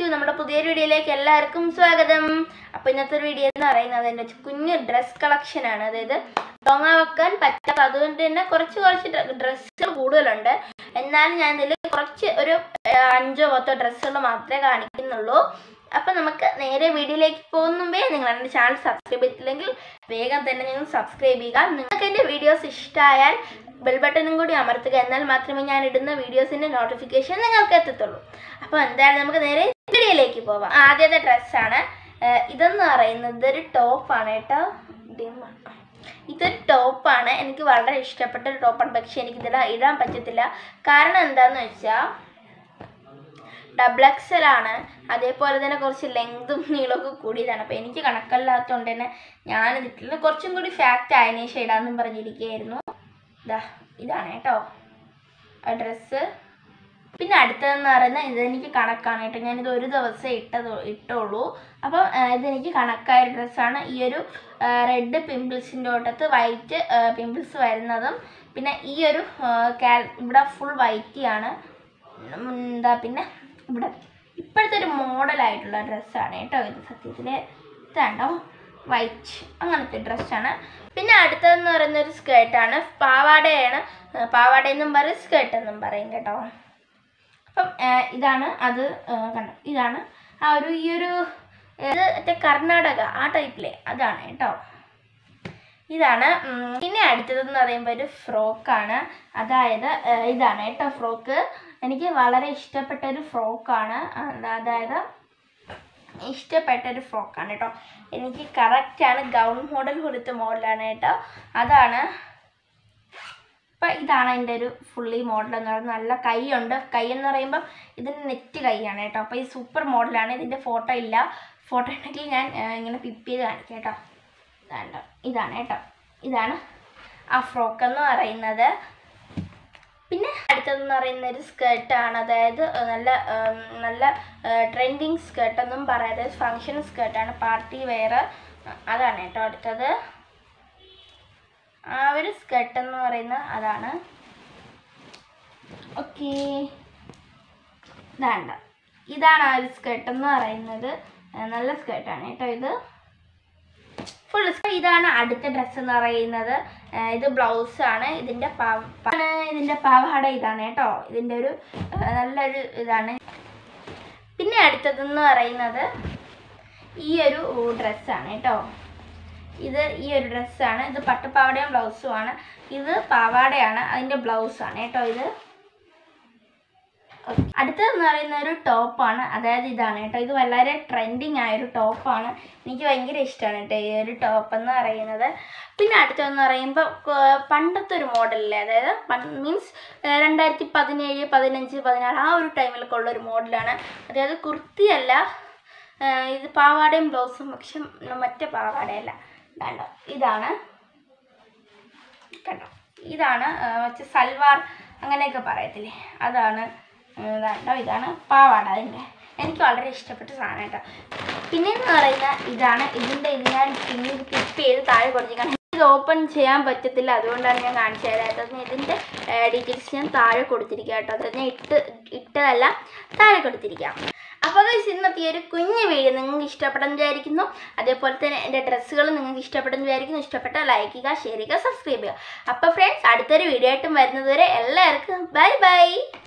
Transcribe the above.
To നമ്മുടെ പുതിയൊരു വീഡിയോയിലേക്ക് എല്ലാവർക്കും സ്വാഗതം അപ്പോൾ ഇന്നത്തെ ഒരു വീഡിയോ എന്ന് പറയുന്നത് എൻ്റെ കുഞ്ഞ് ഡ്രസ് കളക്ഷൻ ആണ് അതായത് ടോങ്ങ വെക്കാൻ പറ്റാത്ത അതുകൊണ്ട് തന്നെ കുറച്ച് കുറച്ച് ഡ്രസ്സുകൾ കൂടുതലുണ്ട് എന്നാലും ഞാൻ ഇതിൽ കുറച്ച് ഒരു ആ, അഞ്ചോ പത്തോ ഡ്രസ്സുകൾ മാത്രമേ കാണിക്കുന്നുള്ളൂ അപ്പം നമുക്ക് നേരെ വീഡിയോയിലേക്ക് പോകുന്ന മുമ്പേ നിങ്ങൾ എൻ്റെ ചാനൽ സബ്സ്ക്രൈബ് ചെയ്തിട്ടില്ലെങ്കിൽ വേഗം തന്നെ നിങ്ങൾ സബ്സ്ക്രൈബ് ചെയ്യുക നിങ്ങൾക്ക് എൻ്റെ വീഡിയോസ് ഇഷ്ടമായാൽ ബെൽ ബട്ടണും കൂടി അമർത്തുക എന്നാൽ മാത്രമേ ഞാൻ ഇടുന്ന വീഡിയോസിൻ്റെ നോട്ടിഫിക്കേഷൻ നിങ്ങൾക്ക് എത്തത്തുള്ളൂ അപ്പോൾ എന്തായാലും നമുക്ക് നേരെ വീഡിയോയിലേക്ക് പോവാം ആദ്യത്തെ ഡ്രസ്സാണ് ഇതെന്ന് പറയുന്നത് ഇതൊരു ടോപ്പാണ് കേട്ടോ dim ആണ്. ഇതൊരു ടോപ്പാണ് എനിക്ക് വളരെ ഇഷ്ടപ്പെട്ട ഒരു ടോപ്പാണ് പക്ഷെ എനിക്ക് ഇതിൽ ഇടാൻ പറ്റത്തില്ല കാരണം എന്താണെന്ന് വെച്ചാൽ ഡബിൾ എക്സൽ ആണ് അതേപോലെ തന്നെ കുറച്ച് ലെങ്തും നീളമൊക്കെ കൂടിയതാണ് അപ്പോൾ എനിക്ക് കണക്കല്ലാത്തതുകൊണ്ട് തന്നെ ഞാൻ ഇതിൽ കുറച്ചും കൂടി ഫാക്റ്റ് ആയതിനു ശേഷം ഇടാമെന്നും പറഞ്ഞിരിക്കുകയായിരുന്നു ഇതാ ഇതാണ് കേട്ടോ ആ ഡ്രസ്സ് പിന്നെ അടുത്തതെന്ന് പറയുന്നത് ഇതെനിക്ക് കണക്കാണ് കേട്ടോ ഞാനിത് ഒരു ദിവസം ഇട്ടത് ഇട്ടുള്ളൂ അപ്പം ആ, ഇതെനിക്ക് കണക്കായ ഡ്രസ്സാണ് ഈ ഒരു റെഡ് പിമ്പിൾസിൻ്റെ ഒട്ടത്ത് വൈറ്റ് പിമ്പിൾസ് വരുന്നതും പിന്നെ ഈ ഒരു ആ, കാൽ ഇവിടെ ഫുൾ വൈറ്റിയാണ് എന്താ പിന്നെ ഇവിടെ ഇപ്പോഴത്തെ ഒരു മോഡലായിട്ടുള്ള ഡ്രസ്സാണ് കേട്ടോ ഇത് സത്യത്തിൽ ഇതാണ്ടോ വൈറ്റ് അങ്ങനത്തെ ഡ്രസ്സാണ് പിന്നെ അടുത്തതെന്ന് പറയുന്ന ഒരു സ്കേർട്ടാണ് പാവാടയാണ് ആ, പാവാടയെന്നും പറയും സ്കേർട്ട് എന്നും പറയും കേട്ടോ അപ്പം ആ, ഇതാണ് അത് ആ, കണ്ടോ ഇതാണ് ആ ഒരു ഈ ഒരു ഇത് മറ്റേ കർണാടക ആ ടൈപ്പിലെ അതാണ് കേട്ടോ ഇതാണ് ഉം, പിന്നെ അടുത്തതെന്ന് പറയുമ്പോൾ ഒരു ഫ്രോക്കാണ് അതായത് ആ, ഇതാണ് കേട്ടോ ഫ്രോക്ക് എനിക്ക് വളരെ ഇഷ്ടപ്പെട്ട ഒരു ഫ്രോക്കാണ് അതായത് ഇഷ്ടപ്പെട്ട ഒരു ഫ്രോക്കാണ് കേട്ടോ എനിക്ക് കറക്റ്റാണ് ഗൗൺ മോഡൽ കൊടുത്ത മോഡലാണ് കേട്ടോ അതാണ് അപ്പം ഇതാണ് എൻ്റെ ഒരു ഫുള്ളി മോഡൽ എന്ന് പറയുന്നത് നല്ല കൈയുണ്ട് കൈ എന്ന് പറയുമ്പോൾ ഇതിന് നെറ്റ് കൈയാണ് കേട്ടോ അപ്പോൾ ഈ സൂപ്പർ മോഡലാണ് ഇതിൻ്റെ ഫോട്ടോ ഇല്ല ഫോട്ടോ ഉണ്ടെങ്കിൽ ഞാൻ ആ, ഇങ്ങനെ പിപ്പ് ചെയ്ത് കാണിക്കാം കേട്ടോ ഇതാണ്ട് ഇതാണ് കേട്ടോ ഇതാണ് ആ ഫ്രോക്ക് എന്ന് പറയുന്നത് പിന്നെ അടുത്തതെന്ന് പറയുന്ന ഒരു സ്കേർട്ടാണ് അതായത് നല്ല ഉം, നല്ല ട്രെൻഡിങ് സ്കേർട്ടെന്നും പറയാതെ ഫങ്ഷൻ സ്കേർട്ടാണ് പാർട്ടി വെയർ അതാണ് കേട്ടോ അടുത്തത് ആ ഒരു സ്കേർട്ട് എന്ന് പറയുന്ന അതാണ് ഓക്കേ ഇതാണ്ട ഇതാണ് ആ ഒരു സ്കേർട്ട് എന്ന് പറയുന്നത് ആ, നല്ല സ്കേർട്ടാണ് കേട്ടോ ഇത് ഫുൾ ഇതാണ് അടുത്ത ഡ്രസ്സ് എന്ന് പറയുന്നത് ആ, ഇത് ബ്ലൗസ് ആണ് ഇതിന്റെ പാവ- ആണ് ഇതിന്റെ പാവാട ഇതാണ് കേട്ടോ ഇതിന്റെ ഒരു ആ, നല്ലൊരു ഇതാണ് പിന്നെ അടുത്തതെന്ന് പറയുന്നത് ഈ ഒരു ഡ്രസ്സാണ് കേട്ടോ ഇത് ഈ ഒരു ഡ്രസ്സാണ് ഇത് പട്ടുപാവാടയും ബ്ലൗസും ആണ് ഇത് പാവാടയാണ് അതിന്റെ ബ്ലൗസാണ് കേട്ടോ ഇത് Okay. അടുത്തതെന്ന് പറയുന്ന ഒരു ടോപ്പാണ് അതായത് ഇതാണ് കേട്ടോ ഇത് വളരെ ട്രെൻഡിങ് ആയ ഒരു ടോപ്പാണ് എനിക്ക് ഭയങ്കര ഇഷ്ടമാണ് കേട്ടോ ഈ ഒരു ടോപ്പ് എന്ന് പറയുന്നത് പിന്നെ അടുത്തതെന്ന് പറയുമ്പോൾ ക- പണ്ടത്തെ ഒരു മോഡലില്ലേ അതായത് മീൻസ് രണ്ടായിരത്തി പതിനേഴ് പതിനഞ്ച് പതിനാറ് ആ ഒരു ടൈമിലൊക്കെ ഉള്ള ഒരു മോഡലാണ് അതായത് കുർത്തിയല്ല ആ, ഇത് പാവാടയും ബ്ലൗസും പക്ഷെ മറ്റേ പാവാടയല്ല കണ്ടോ ഇതാണ് കണ്ടോ ഇതാണ് ആ, മറ്റേ സൽവാർ അങ്ങനെയൊക്കെ പറയത്തില്ലേ അതാണ് ഉം, ഇതാണ്ടോ ഇതാണ് പാവാട അതിൻ്റെ എനിക്ക് വളരെ ഇഷ്ടപ്പെട്ട സാധനം കേട്ടോ പിന്നെ എന്ന് പറയുന്ന ഇതാണ് ഇതിൻ്റെ ഇത് ഞാൻ പിന്നെ ക്ലിപ്പ് ചെയ്ത് താഴെ കൊടുത്തിരിക്കണം ഇത് ഓപ്പൺ ചെയ്യാൻ പറ്റത്തില്ല അതുകൊണ്ടാണ് ഞാൻ കാണിച്ചു തരാത്തത് ഇതിൻ്റെ ഡീറ്റെയിൽസ് ഞാൻ താഴെ കൊടുത്തിരിക്കുക കേട്ടോ അത് ഞാൻ ഇട്ട് ഇട്ടതല്ല താഴെ കൊടുത്തിരിക്കാം അപ്പോൾ guys, ഇന്നത്തെ ഈ ഒരു കുഞ്ഞു വീഡിയോ നിങ്ങൾക്ക് ഇഷ്ടപ്പെടുന്ന വിചാരിക്കുന്നു അതേപോലെ തന്നെ എൻ്റെ ഡ്രസ്സുകൾ നിങ്ങൾക്ക് ഇഷ്ടപ്പെടുന്ന വിചാരിക്കുന്നു ഇഷ്ടപ്പെട്ട ലൈക്ക് ചെയ്യുക ഷെയർ ചെയ്യുക സബ്സ്ക്രൈബ് ചെയ്യുക അപ്പോൾ ഫ്രണ്ട്സ് അടുത്തൊരു വീഡിയോ ആയിട്ടും വരുന്നത് വരെ എല്ലാവർക്കും ബൈ ബൈ